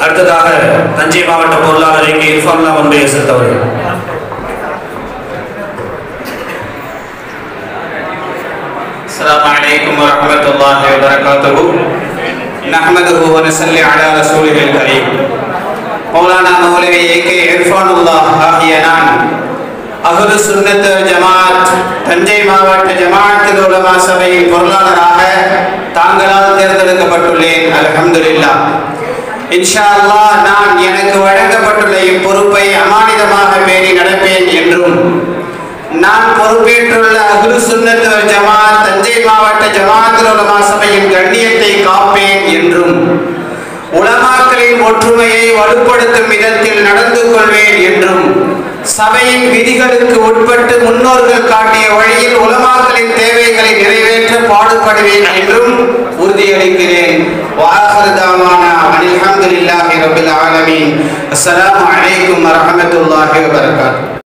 அடுத்ததாக தஞ்சை மாவட்ட பொருளாளர் இங்கே இர்ஃபான்லா ஒன்றை செலுத்தவர்கள் السلام عليكم ورحمة الله وبركاته نحمده ونصلي على رسوله الكريم மௌலானா மௌலவி ஏ கே இர்ஃபானுல்லாஹ் ஆகிய நான் அஹ்லு சுன்னத் ஜமாத் தஞ்சை மாவட்ட ஜமாஅத்துல் உலமா சபையின் பொருளாளராக தாங்களால் தேர்ந்தெடுக்கப்பட்டுள்ளேன் அல்ஹம்துலில்லாஹ் இன்ஷா அல்லாஹ் நான் எனக்கு வழங்கப்பட்டுள்ள இப்பொறுப்பை அமானிதமாக பேணி நடப்பேன் என்றும் நான் பொறுப்பேற்றுள்ள அஹ்லு சுன்னத் வல் ஜமாத் தஞ்சை மாவட்ட ஜமாஅத்துல் உலமா சபையின் கண்ணியத்தை காப்பேன் என்றும் உலமாக்களின் ஒற்றுமையை வலுப்படுத்தும் விதத்தில் நடந்து கொள்வேன் என்றும் சபையின் விதிகளுக்கு உட்பட்டு முன்னோர்கள் காட்டிய வழியில் உலமாக்களின் தேவைகளை நிறைவேற்ற பாடுபடுவேன் என்றும் உறுதியளிக்கிறேன் வாஹர் தாவானா அனில் ஹம்துலில்லாஹி ரபில் ஆலமீன் அஸ்ஸலாமு அலைக்கும் வரஹ்மத்துல்லாஹி வபரகாத்துஹு